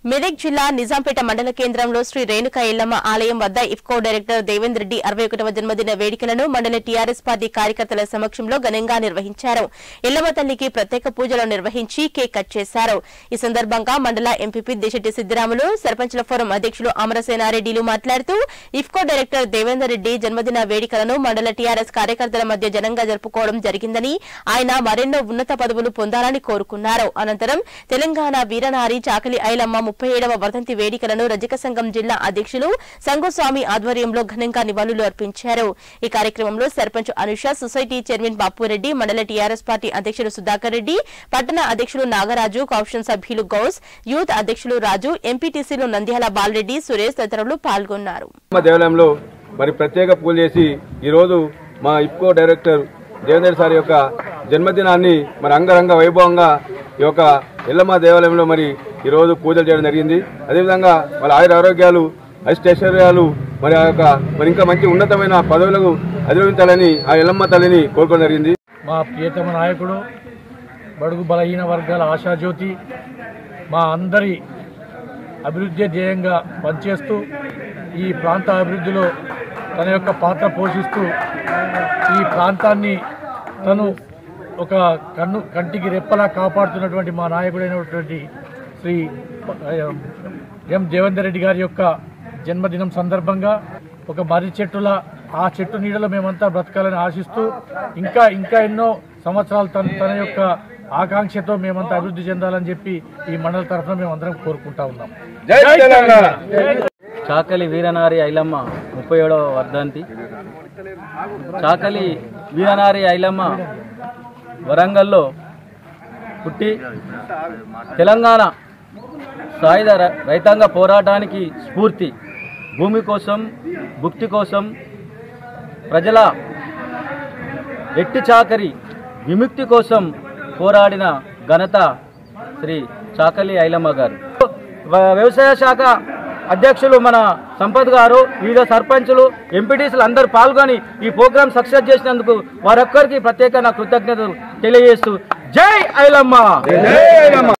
మెదక్ జిల్లా నిజాంపేట మండల కేంద్రంలో శ్రీ రేణుకా ఎల్లమ్మ ఆలయం వద్ద ఇఫ్కో డైరెక్టర్ దేవేందర్ రెడ్డి అరవై ఒకటవ జన్మదిన వేడుకలను మండల టీఆర్ఎస్ పార్టీ కార్యకర్తల సమక్షంలో ఘనంగా నిర్వహించారు ఎల్లమ్మ తల్లికి ప్రత్యేక పూజలు నిర్వహించి కేక్ కట్ చేశారు ఈ సందర్భంగా మండల ఎంపీపీ దేశెట్టి సిద్దిరాములు సర్పంచుల ఫోరం అధ్యక్షులు అమరసేనారెడ్డిలు మాట్లాడుతూ ఇఫ్కో డైరెక్టర్ దేవేందర్ రెడ్డి జన్మదిన వేడుకలను మండల టీఆర్ఎస్ కార్యకర్తల మధ్య ఘనంగా జరుపుకోవడం జరిగిందని ఆయన మరెన్నో ఉన్నత పదవులు పొందాలని కోరుకున్నారు అనంతరం తెలంగాణ వీరనారి చాకలి ఐలమ్మ ముప్పై ఏడవ వర్ధంతి వేడుకలను రజక సంఘం జిల్లా అధ్యక్షులు సంగస్వామి ఆధ్వర్యంలో ఘనంగా నివాళులు అర్పించారు ఈ కార్యక్రమంలో సర్పంచ్ అనుష సొసైటీ చైర్మన్ బాపురెడ్డి మండల టీఆర్ఎస్ పార్టీ అధ్యక్షులు సుధాకర్ రెడ్డి పట్టణ అధ్యక్షులు నాగరాజు కౌషన్ సభ్యులు గౌస్ యూత్ అధ్యక్షులు రాజు ఎంపీటీసీలు నంద్యాల బాలరెడ్డి సురేష్ తదితరులు పాల్గొన్నారు మా దేవాలయంలో మరి ప్రత్యేక పూజ చేసి ఈరోజు మా ఇప్కో డైరెక్టర్ దేవేందర్ సార్ యొక్క జన్మదినాన్ని మరి అంగరంగ వైభవంగా ఈ యొక్క ఎల్లమ్మ దేవాలయంలో మరి ఈరోజు పూజలు చేయడం జరిగింది అదేవిధంగా వాళ్ళ ఆయుర ఆరోగ్యాలు అష్టైశ్వర్యాలు మరి ఆ యొక్క మరి ఇంకా మంచి ఉన్నతమైన పదవులకు అధిరోహించాలని ఆ ఎల్లమ్మ తల్లిని కోరుకోవడం జరిగింది మా ప్రియతమ నాయకుడు బడుగు బలహీన వర్గాల ఆశాజ్యోతి మా అందరి అభివృద్ధి ధ్యేయంగా పనిచేస్తూ ఈ ప్రాంత అభివృద్ధిలో తన యొక్క పాత్ర పోషిస్తూ ఈ ప్రాంతాన్ని తను ఒక కన్ను కంటికి రెప్పలా కాపాడుతున్నటువంటి మా నాయకుడైనటువంటి శ్రీ ఎం దేవేందర్ రెడ్డి గారి యొక్క జన్మదినం సందర్భంగా ఒక మర్రి చెట్టుల ఆ చెట్టు నీడలో మేమంతా బ్రతకాలని ఆశిస్తూ ఇంకా ఇంకా ఎన్నో సంవత్సరాలు తన తన యొక్క ఆకాంక్షతో మేమంతా అభివృద్ధి చెందాలని చెప్పి ఈ మండల తరఫున మేమందరం కోరుకుంటా ఉన్నాం జై తెలంగాణ చాకలి వీరనారి ఐలమ్మ ముప్పై ఏడవ వర్ధంతి చాకలి వీరనారి ఐలమ్మ వరంగల్లో పుట్టి తెలంగాణ సాయుధ ర- రైతాంగ పోరాటానికి స్ఫూర్తి భూమి కోసం భుక్తి కోసం ప్రజల ఎట్టి చాకరి విముక్తి కోసం పోరాడిన ఘనత శ్రీ చాకలి ఐలమ్మ గారు వ- వ్యవసాయ శాఖ అధ్యక్షులు మన సంపత్ గారు వివిధ సర్పంచులు ఎంపీటీసీలు అందరూ పాల్గొని ఈ ప్రోగ్రాం సక్సెస్ చేసినందుకు వారొక్కరికి ప్రత్యేక నా కృతజ్ఞతలు తెలియజేస్తూ జై ఐలమ్మ